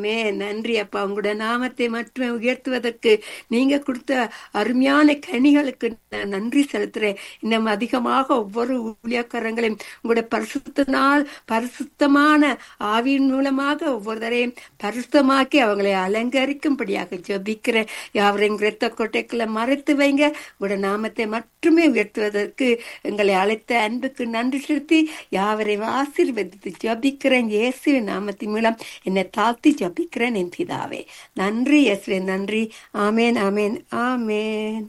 ஆமே நன்றி அப்பா உங்களோட நாமத்தை மட்டுமே உயர்த்துவதற்கு நீங்க கொடுத்த அருமையான கனிகளுக்கு நான் நன்றி செலுத்துறேன் இன்னும் அதிகமாக ஒவ்வொரு ஊழியக்காரங்களையும் உங்களுடைய பரிசுத்தினால் பரிசுத்தமான ஆவியின் மூலமாக ஒவ்வொருத்தரையும் பரிசுத்தமாக்கி அவங்களை அலங்கரிக்கும்படியாக ஜெபிக்கிறேன் யாவரையும் இரத்த கொட்டைக்குள்ள மறைத்து வைங்க உங்களோட நாமத்தை மட்டுமே உயர்த்துவதற்கு எங்களை அழைத்த அன்புக்கு நன்றி செலுத்தி யாவரையும் ஆசீர்வதித்து ஜபிக்கிறேன் இயேசுவின் நாமத்தின் மூலம் என்னை தாழ்த்தி ஜபிக்கிறேன் என் பிதாவே நன்றி இயேசுவே நன்றி ஆமேன் ஆமேன் ஆமேன்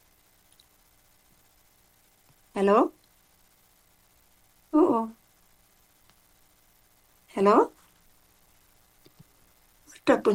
ஹலோ ஓ ஹலோ டப்பு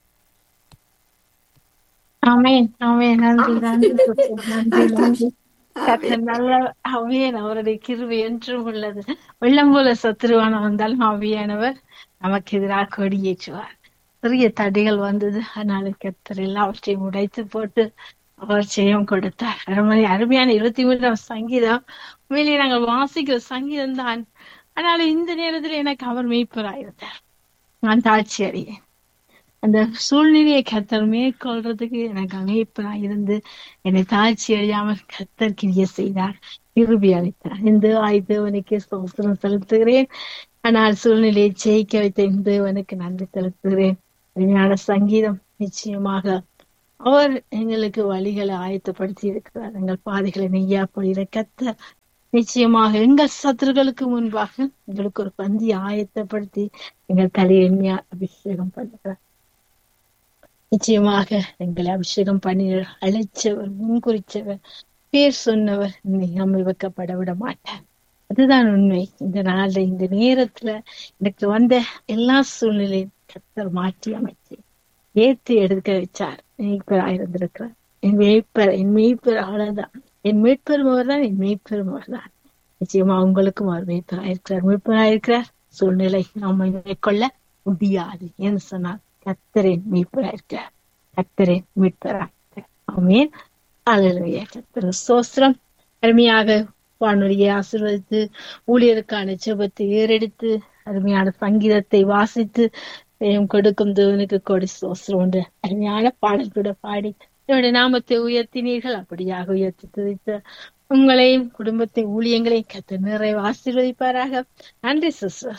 ஆமென் ஆமென் நன்றி நன்றி sister. நன்றி நன்றி கர்த்தர் நல்ல ஆவியன் அவருடைய கிருபை என்றும் உள்ளது வெள்ளம் போல சத்துருவான வந்தாலும் ஆவியானவர் நமக்கு எதிராக கொடியேற்றுவார் சிறிய தடைகள் வந்தது அதனால கர்த்தர் எல்லாவற்றையும் உடைத்து போட்டு அவர் ஜெயம் கொடுத்தார் அருமை அருமையான இருபத்தி மூன்றாம் சங்கீதம் உண்மையிலேயே நாங்கள் வாசிக்கிற சங்கீதம் தான் ஆனாலும் இந்த நேரத்தில் எனக்கு அவர் மெய்ப்பராயிருந்தார் நான் தாட்சி அறியேன் அந்த சூழ்நிலையை கத்தர் மேற்கொள்றதுக்கு எனக்கு அமைப்பா இருந்து என்னை தாழ்ச்சி அழியாமல் கத்தர் கிரிய செய்தார் விரும்பி அளித்தார் இந்த ஆய் தேவனுக்கு சோசனம் செலுத்துகிறேன் ஆனால் சூழ்நிலையை ஜெயிக்க வைத்த இந்த தேவனுக்கு நன்றி செலுத்துகிறேன் அருமையான சங்கீதம் நிச்சயமாக அவர் எங்களுக்கு வழிகளை ஆயத்தப்படுத்தி இருக்கிறார் எங்கள் பாதைகளை நெய்யா பொழிகிற கத்தர் நிச்சயமாக எங்கள் சத்துருக்களுக்கு முன்பாக எங்களுக்கு ஒரு பந்தி ஆயத்தப்படுத்தி எங்கள் தலையெண்மையா அபிஷேகம் பண்ணுகிறார் நிச்சயமாக எங்களை அபிஷேகம் பண்ணி அழைச்சவர் முன்குறிச்சவர் பேர் சொன்னவர் நம்மை வைக்கப்பட விட மாட்டார் அதுதான் உண்மை இந்த நாள்ல இந்த நேரத்துல எனக்கு வந்த எல்லா சூழ்நிலையும் கத்தர் மாற்றி அமைச்சு ஏத்து எடுக்க வச்சார் மெய்ப்பராக இருந்திருக்கிறார் என் மெய்ப்பர் என் மெய்ப்பர் அவ்வளவுதான் என் மீட்பெருமவர் தான் என் மெய்ப்பெருமவர் தான் நிச்சயமா உங்களுக்கும் அவர் மெய்ப்பராக இருக்கிறார் மெய்ப்பராக இருக்கிறார் சூழ்நிலை நாம் மேற்கொள்ள முடியாது என்று சொன்னார் கத்தரின் மீட்பரா இருக்கிறார் கத்தரின் மீட்பரா ஆமீன் அழலுடைய கத்தர் சோஸ்திரம் அருமையாக வானொலியை ஆசீர்வதித்து ஊழியருக்கான ஜெபத்தை ஏறெடுத்து அருமையான சங்கீதத்தை வாசித்து ஜெயம் கொடுக்கும் தேவனுக்கு கொடி சோஸ்திரம் என்று அருமையான பாடல் கூட பாடி என்னுடைய நாமத்தை உயர்த்தினீர்கள் அப்படியாக உயர்த்தி துதித்த உங்களையும் குடும்பத்தை ஊழியங்களையும் கத்த நிறைவு ஆசீர்வதிப்பாராக நன்றி சிஸ்டர்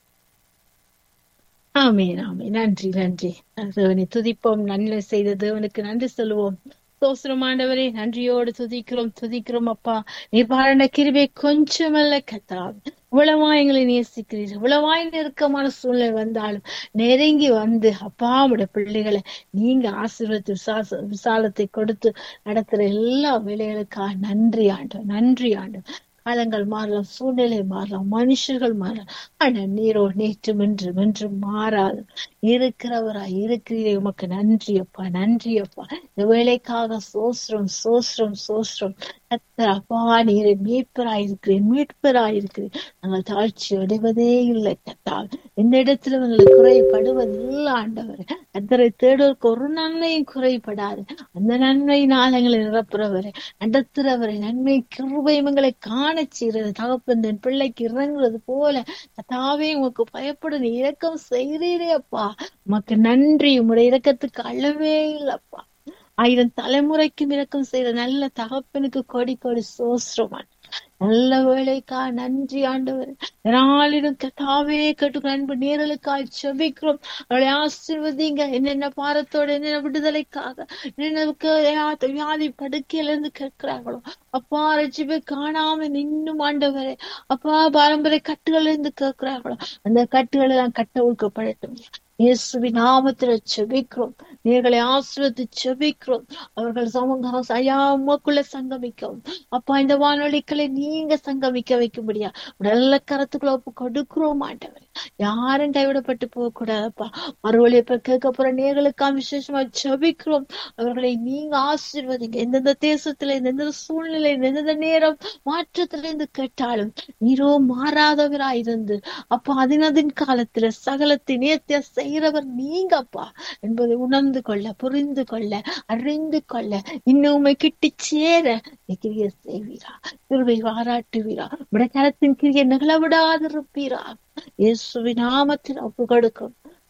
ஆமீன் ஆமீன் நன்றி நன்றி தேவனை துதிப்போம் நன்மை செய்த தேவனுக்கு நன்றி சொல்லுவோம் சோசரமாண்டவரே நன்றியோடு துதிக்கிறோம் துதிக்கிறோம் அப்பா நிர்வாரண கிருபை கொஞ்சமல்ல கத்தா இவ்வளவா எங்களை நேசிக்கிறீர்கள் இவ்வளவாய் நெருக்கமான சூழ்நிலை வந்தாலும் நெருங்கி வந்து அப்பா உடைய பிள்ளைகளை நீங்க ஆசீர்வத்து விசாச விசாலத்தை கொடுத்து நடத்துற எல்லா வேலைகளுக்காக நன்றி ஆண்டு நன்றி ஆண்டு காலங்கள் மாறலாம் சூழ்நிலை மாறலாம் மனுஷர்கள் மாறலாம் ஆனா நீரோ நேற்று வென்று வென்று மாறாது இருக்கிறவரா இருக்கிறீரே உமக்கு நன்றி அப்பா நன்றி அப்பா இந்த வேலைக்காக சோஸ்ரம் சோஸ்ரம் சோஸ்ரம் கத்தர் அப்பா நீரை மீட்பராயிருக்கிறேன் மீட்பராயிருக்கிறேன் நாங்கள் தாழ்ச்சி அடைவதே இல்லை கத்தால் இந்த இடத்துல எங்களுக்கு குறைபடுவதில்லை ஆண்டவர் கத்தரை தேடுவதற்கு ஒரு நன்மையும் குறைபடாது அந்த நன்மையினால் எங்களை நிரப்புறவரை நடத்துறவரை நன்மை கிருபையும் எங்களை காண செய்கிறது தகப்பன் என் பிள்ளைக்கு இறங்குறது போல கத்தாவே உமக்கு பயப்படும் இரக்கம் செய்கிறீரே அப்பா உமக்கு நன்றி உங்களுடைய இரக்கத்துக்கு அளவே இல்லப்பா ஆயிரம் தலைமுறைக்கும் இரக்கம் செய்யற நல்ல தகப்பனுக்கு கொடி கொடி சோஸ்ரமான் நல்ல வேலைக்கா நன்றி ஆண்டவர் நாளிலும் கத்தாவே கேட்டு அன்பு நேரலுக்காய் செபிக்கிறோம் அவளை ஆசிர்வதிங்க என்னென்ன பாரத்தோட என்னென்ன விடுதலைக்காக என்னென்ன வியாதி படுக்கையில இருந்து கேட்கிறாங்களோ அப்பா ரட்சிப்பை காணாம நின்னும் ஆண்டவரே அப்பா பாரம்பரிய கட்டுகள் இருந்து கேட்கிறாங்களோ அந்த கட்டுகளை எல்லாம் கட்ட ஒழுக்கப்படட்டும் இயேசுவி நாமத்துல செபிக்கிறோம் நீர்களை ஆசிர்வத்து செபிக்கிறோம் அவர்கள் சமூக ஐயா உமக்குள்ள சங்கமிக்கவும் அப்பா இந்த வானொலிக்களை நீங்க சங்கமிக்க வைக்கும்படியா நல்ல கரத்துக்குள்ள ஒப்பு கொடுக்கிறோம் ஆண்டவர் யாரும் கைவிடப்பட்டு போக கூடாதப்பா மறுவழி இப்ப கேட்க போற நேர்களுக்கா விசேஷமா ஜபிக்கிறோம் அவர்களை நீங்க ஆசீர்வதிங்க எந்தெந்த தேசத்துல எந்தெந்த சூழ்நிலை எந்தெந்த நேரம் மாற்றத்துல இருந்து கேட்டாலும் நீரோ மாறாதவரா இருந்து அப்ப அதினதின் காலத்துல சகலத்தை நேர்த்திய செய்யறவர் நீங்கப்பா என்பதை உணர்ந்து கொள்ள புரிந்து கொள்ள அறிந்து கொள்ள இன்னும் கிட்டி சேர கிரிய செய்வீரா கிருவை பாராட்டுவீரா விட கரத்தின் கிரிய நிகழ விடாதிருப்பீரா இயேசுவின் நாமத்தில் ஒப்பு கொடுக்கும்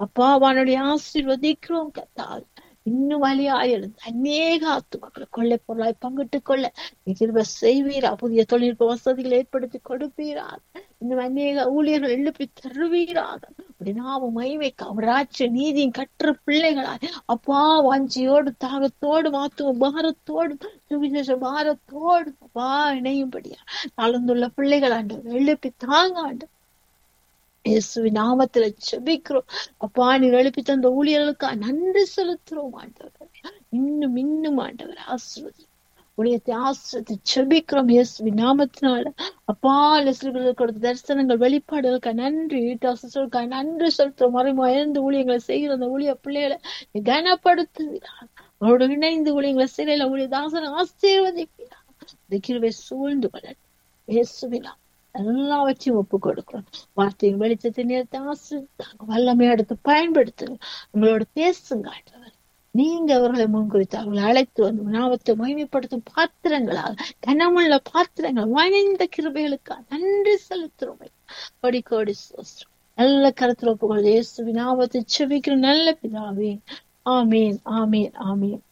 அப்பா அவனுடைய ஆசீர்வதிக்கிறோம் கத்தால் இன்னும் வழியாயிருந்து அநேக ஆத்துமக்களை கொள்ளை பொருளாய் பங்கிட்டு கொள்ள கிருப செய்வீரா புதிய தொழில்நுட்ப வசதிகளை ஏற்படுத்தி கொடுப்பீரா இன்னும் அநேக ஊழியர்கள் எழுப்பி தருவீராக அப்படி நாம மைமைக்கு அவர் ஆட்சி நீதியும் கற்ற பிள்ளைகளாய் அப்பா வாஞ்சியோடு தாகத்தோடு மாத்துவ பாரத்தோடு சுவிசேஷ பாரத்தோடு அப்பா இணையும்படியா கலந்துள்ள பிள்ளைகள் ஆண்டு எழுப்பி தாங்க ஆண்டு இயேசுவி நாமத்துல செபிக்கிறோம் அப்பா நீர் எழுப்பி தந்த ஊழியர்களுக்கு நன்றி செலுத்துறோம் ஆண்டவர் இன்னும் இன்னும் ஆண்டவர் ஆசிர்வதி உலகத்தை ஆசிரியத்தை செபிக்கிறோம் இயேசுவி நாமத்தினால அப்பா லெஸ்லிகளுக்கு கொடுத்த தரிசனங்கள் வெளிப்பாடுகளுக்கு நன்றி டாக்டர்களுக்கு நன்றி செலுத்துறோம் மறைமுக இழந்து ஊழியங்களை செய்கிற அந்த ஊழிய பிள்ளைகளை கனப்படுத்துகிறார் அவரோட இணைந்து ஊழியங்களை செய்யல ஊழிய தாசனை ஆசீர்வதிக்கிறார் இந்த கிருவை சூழ்ந்து கொள்ள இயேசுவினா எல்லாவற்றையும் ஒப்பு கொடுக்கிறோம் வார்த்தையின் வெளிச்சத்தை நேரத்தை ஆசிரித்தாங்க வல்லமை எடுத்து பயன்படுத்துங்க உங்களோட பேசுங்க ஆண்டவர் நீங்க அவர்களை முன்குறித்து அவர்களை அழைத்து வந்து நாமத்தை மகிமைப்படுத்தும் பாத்திரங்களாக கனமுள்ள பாத்திரங்கள் வாய்ந்த கிருபைகளுக்கா நன்றி செலுத்துறோம் கொடி கோடி சோஸ்திரம் நல்ல கருத்துல ஒப்புக்கொள்ளுது இயேசுவின் நாமத்தை செவிக்கிற நல்ல பிதாவே ஆமீன் ஆமீன் ஆமீன்